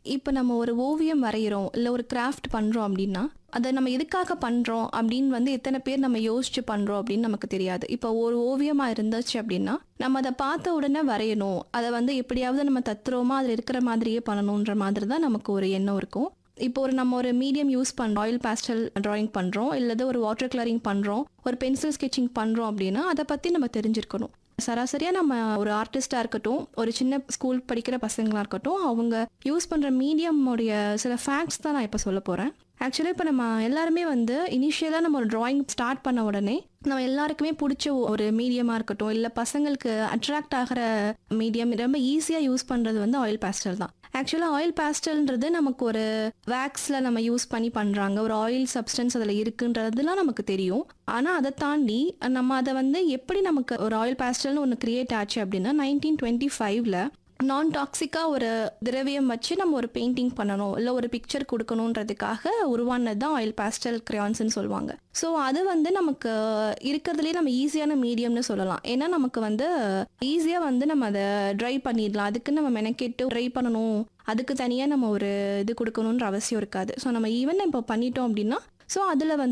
இப்போ நம்ம ஒரு ஓவியம் வரைகிறோம் இல்லை ஒரு கிராஃப்ட் பண்ணுறோம் அப்படின்னா அதை நம்ம எதுக்காக பண்ணுறோம் அப்படின்னு வந்து எத்தனை பேர் நம்ம யோசிச்சு பண்ணுறோம் அப்படின்னு நமக்கு தெரியாது இப்போ ஒரு ஓவியமாக இருந்துச்சு அப்படின்னா நம்ம அதை பார்த்த உடனே வரையணும் அதை வந்து எப்படியாவது நம்ம தத்துருவமாக அதில் இருக்கிற மாதிரியே பண்ணணுன்ற மாதிரி தான் நமக்கு ஒரு எண்ணம் இருக்கும் இப்போ ஒரு நம்ம ஒரு மீடியம் யூஸ் பண்ணுறோம் ஆயில் பேஸ்டல் டிராயிங் பண்ணுறோம் இல்லது ஒரு வாட்டர் கலரிங் பண்ணுறோம் ஒரு பென்சில் ஸ்கெட்சிங் பண்ணுறோம் அப்படின்னா அதை பற்றி நம்ம தெரிஞ்சிருக்கணும் சராசரியாக நம்ம ஒரு ஆர்டிஸ்டாக இருக்கட்டும் ஒரு சின்ன ஸ்கூல் படிக்கிற பசங்களாக இருக்கட்டும் அவங்க யூஸ் பண்ணுற மீடியமுடைய சில ஃபேக்ட்ஸ் தான் நான் இப்போ சொல்ல போகிறேன் ஆக்சுவலாக இப்போ நம்ம எல்லாருமே வந்து இனிஷியலாக நம்ம ஒரு டிராயிங் ஸ்டார்ட் பண்ண உடனே நம்ம எல்லாருக்குமே பிடிச்ச ஒரு மீடியமாக இருக்கட்டும் இல்லை பசங்களுக்கு அட்ராக்ட் ஆகிற மீடியம் ரொம்ப ஈஸியாக யூஸ் பண்ணுறது வந்து ஆயில் பேஸ்டல் தான் ஆக்சுவலாக ஆயில் பேஸ்டல்ன்றது நமக்கு ஒரு வேக்ஸில் நம்ம யூஸ் பண்ணி பண்ணுறாங்க ஒரு ஆயில் சப்ஸ்டன்ஸ் அதில் இருக்குன்றதுலாம் நமக்கு தெரியும் ஆனால் அதை தாண்டி நம்ம அதை வந்து எப்படி நமக்கு ஒரு ஆயில் பேஸ்டல்னு ஒன்று கிரியேட் ஆச்சு அப்படின்னா நைன்டீன் டுவெண்ட்டி ஃபைவ்ல நான் டாக்ஸிக்காக ஒரு திரவியம் வச்சு நம்ம ஒரு பெயிண்டிங் பண்ணணும் இல்லை ஒரு பிக்சர் கொடுக்கணுன்றதுக்காக உருவானது தான் ஆயில் பேஸ்டல் கிரையான்ஸ்னு சொல்லுவாங்க ஸோ அது வந்து நமக்கு இருக்கிறதுலே நம்ம ஈஸியான மீடியம்னு சொல்லலாம் ஏன்னா நமக்கு வந்து ஈஸியாக வந்து நம்ம அதை ட்ரை பண்ணிடலாம் அதுக்கு நம்ம மெனக்கெட்டு ட்ரை பண்ணணும் அதுக்கு தனியாக நம்ம ஒரு இது கொடுக்கணுன்ற அவசியம் இருக்காது ஸோ நம்ம ஈவன் இப்போ பண்ணிட்டோம் அப்படின்னா ஸோ அதில் வந்து